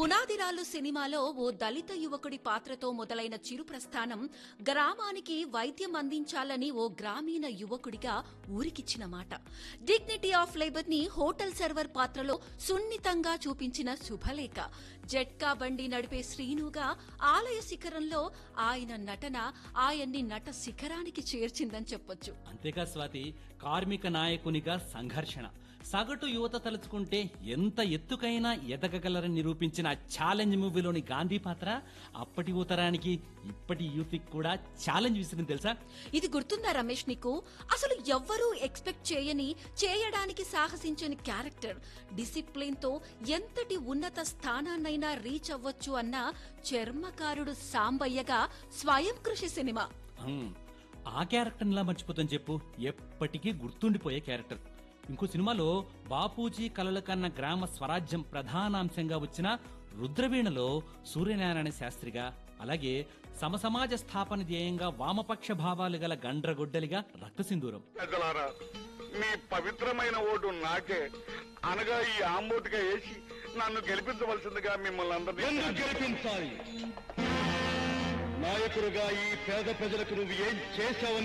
పునాదిరాళ్ళు సినిమాలో ఓ దళిత యువకుడి పాత్రతో మొదలైన చిరు ప్రస్థానం గ్రామానికి వైద్యం అందించాలని ఓ గ్రామీణ యువకుడిగా ఊరికిచ్చిన మాట డిగ్నిటీ ఆఫ్ లేబర్ ని హోటల్ సర్వర్ పాత్రలో సున్నితంగా చూపించిన శుభలేఖ జట్కా బండి నడిపే శ్రీనుగా ఆలయ శిఖరంలో ఆయన నటన ఆయన్ని నట శిఖరానికి చేర్చిందని చెప్పొచ్చు అంతేకా స్వాతి కార్మిక నాయకునిగా సంఘర్షణ సగటు యువత తలుచుకుంటే ఎంత ఎత్తుకైనా ఎదగగలరని నిరూపించిన ఛాలెంజ్ మూవీలోని గాంధీ పాత్ర అప్పటి యువతరానికి ఇప్పటి యూత్ కూడా ఛాలెంజ్ విసిరింది తెలుసా ఇది గుర్తుందా రమేష్ నీకు అసలు ఎవ్వరూ ఎక్స్పెక్ట్ చేయని చేయడానికి సాహసించని క్యారెక్టర్ డిసిప్లిన్ తో ఎంతటి ఉన్నత స్థానాన్నైనా రీచ్ అవ్వచ్చు అన్న చర్మకారుడు సాంబయ్యగా స్వయం కృషి సినిమా ఉమ్, ఆ క్యారెక్టర్ లా మర్చిపోతాం చెప్పు ఎప్పటికీ గుర్తుండిపోయే క్యారెక్టర్ ఇంకో సినిమాలో బాపూజీ కలల కన్న గ్రామ స్వరాజ్యం ప్రధానాంశంగా వచ్చిన రుద్రవీణలో సూర్యనారాయణ శాస్త్రిగా అలాగే సమసమాజ స్థాపన ధ్యేయంగా వామపక్ష భావాలు గల గండ్రగొడ్డలిగా రక్తసింధూరం పెద్దలారా మీ పవిత్రమైన ఓటు నాకే అనగా ఈ ఆంబోటుగా వేసి నన్ను గెలిపించవలసిందిగా మిమ్మల్ని ఎందుకు అందరినీ గెలిపించాలి నాయకుడుగా ఈ పేద ప్రజలకు నువ్వు ఏం చేశావని